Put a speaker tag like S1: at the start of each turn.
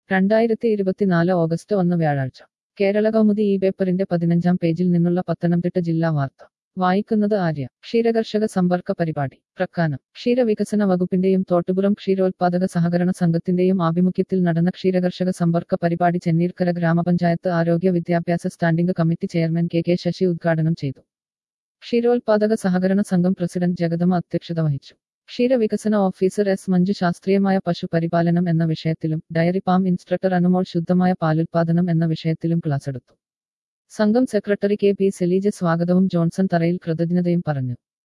S1: രണ്ടായിരത്തി ഇരുപത്തിനാല് ഓഗസ്റ്റ് ഒന്ന് വ്യാഴാഴ്ച കേരള കൗമുദി ഈ പേപ്പറിന്റെ പതിനഞ്ചാം പേജിൽ നിന്നുള്ള പത്തനംതിട്ട ജില്ലാ വാർത്ത വായിക്കുന്നത് ആര്യ ക്ഷീരകർഷക സമ്പർക്ക പരിപാടി പ്രക്കാനം ക്ഷീരവികസന വകുപ്പിന്റെയും തോട്ടുപുറം ക്ഷീരോത്പാദക സഹകരണ സംഘത്തിന്റെയും ആഭിമുഖ്യത്തിൽ നടന്ന ക്ഷീരകർഷക സമ്പർക്ക പരിപാടി ചെന്നീർക്കര ഗ്രാമപഞ്ചായത്ത് ആരോഗ്യ വിദ്യാഭ്യാസ standing committee chairman K K Sasi ഉദ്ഘാടനം ചെയ്തു ക്ഷീരോത്പാദക സഹകരണ സംഘം പ്രസിഡന്റ് ജഗദമ അധ്യക്ഷത വഹിച്ചു ക്ഷീരവികസന ഓഫീസർ എസ് മഞ്ജു ശാസ്ത്രീയമായ പശു പരിപാലനം എന്ന വിഷയത്തിലും ഡയറി ഫാം ഇൻസ്ട്രക്ടർ അനുമോൾ ശുദ്ധമായ പാലുൽപാദനം എന്ന വിഷയത്തിലും ക്ലാസ് എടുത്തു സംഘം സെക്രട്ടറി കെ പി സെലീജ സ്വാഗതവും ജോൺസൺ തറയിൽ കൃതജ്ഞതയും പറഞ്ഞു